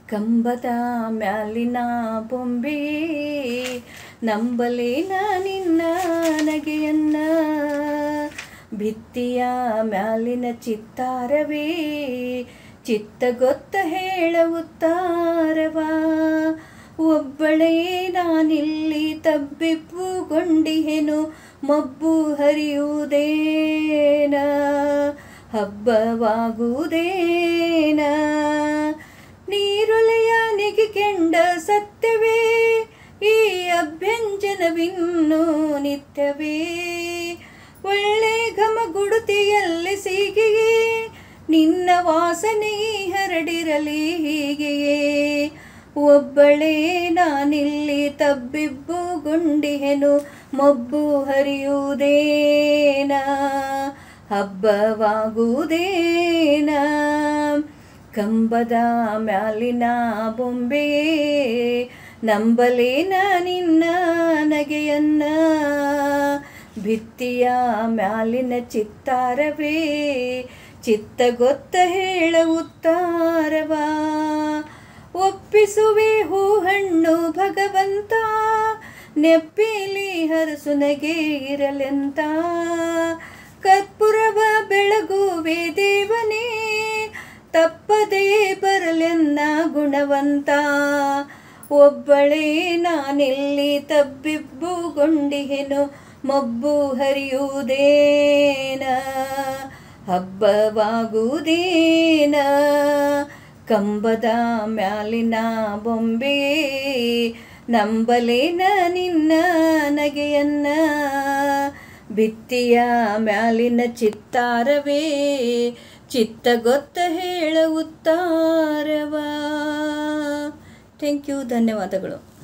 ಕಂಬದ ಮ್ಯಾಲಿನ ಬೊಂಬೆ ನಂಬಲೇನ ನಿನ್ನ ನಗೆಯನ್ನ ಭಿತ್ತಿಯ ಮ್ಯಾಲಿನ ಚಿತ್ತಾರವೇ ಚಿತ್ತ ಗೊತ್ತ ಹೇಳ ಉತ್ತಾರವ ಒಬ್ಬಳೇ ನಾನಿಲ್ಲಿ ತಬ್ಬಿಪ್ಪುಗೊಂಡಿಹೆನು ಮಬ್ಬು ಹರಿಯುವುದೇನ ಹಬ್ಬವಾಗುವುದೇನ ನೀರೊಲೆಯ ನೆಗಿಕೆಂಡ ಸತ್ಯವೇ ಈ ಅಭ್ಯಂಜನವಿನ್ನೂ ನಿತ್ಯವೇ ಒಳ್ಳೆ ಘಮಗುಡುತಿಯಲ್ಲಿ ಸೀಗೆಯೇ ನಿನ್ನ ವಾಸನೆ ಹರಡಿರಲಿ ಹೀಗೆಯೇ ಒಬ್ಬಳೇ ನಾನಿಲ್ಲಿ ತಬ್ಬಿಬ್ಬುಗೊಂಡಿಹೆನು ಮಬ್ಬು ಹರಿಯುವುದೇನ ಹಬ್ಬವಾಗುವುದೇನ ಕಂಬದ ಮ್ಯಾಲಿನ ಬೊಂಬೆ ನಂಬಲೇನ ನಿನ್ನ ನಗೆಯನ್ನ ಭಿತ್ತಿಯ ಮ್ಯಾಲಿನ ಚಿತ್ತಾರವೇ ಚಿತ್ತ ಗೊತ್ತ ಹೇಳ ಉತ್ತಾರವ ಒಪ್ಪಿಸುವೆ ಹೂ ಹಣ್ಣು ಭಗವಂತ ನೆಪ್ಪಿಲಿ ಹರಸು ನಗೆ ಇರಲೆಂತ ಕರ್ಪುರವ ಬೆಳಗುವೆ ದೇವನೇ ತಪ್ಪದೇ ಬರಲೆನ್ನ ಗುಣವಂತ ಒಬ್ಬಳೇ ನಾನೆಲ್ಲಿ ತಬ್ಬಿಬ್ಬುಗೊಂಡಿಹೆನು ಮಬ್ಬು ಹರಿಯುವುದೇನ ಹಬ್ಬವಾಗುವುದೇನ ಕಂಬದ ಮ್ಯಾಲಿನ ಬೊಂಬೆ ನಂಬಲೇನ ನಿನ್ನ ನಗೆಯನ್ನ ಭಿತ್ತಿಯ ಮ್ಯಾಲಿನ ಚಿತ್ತಾರವೇ ಚಿತ್ತ ಗೊತ್ತ ಹೇಳ ಉತ್ತಾರವ ಥ್ಯಾಂಕ್ ಯು ಧನ್ಯವಾದಗಳು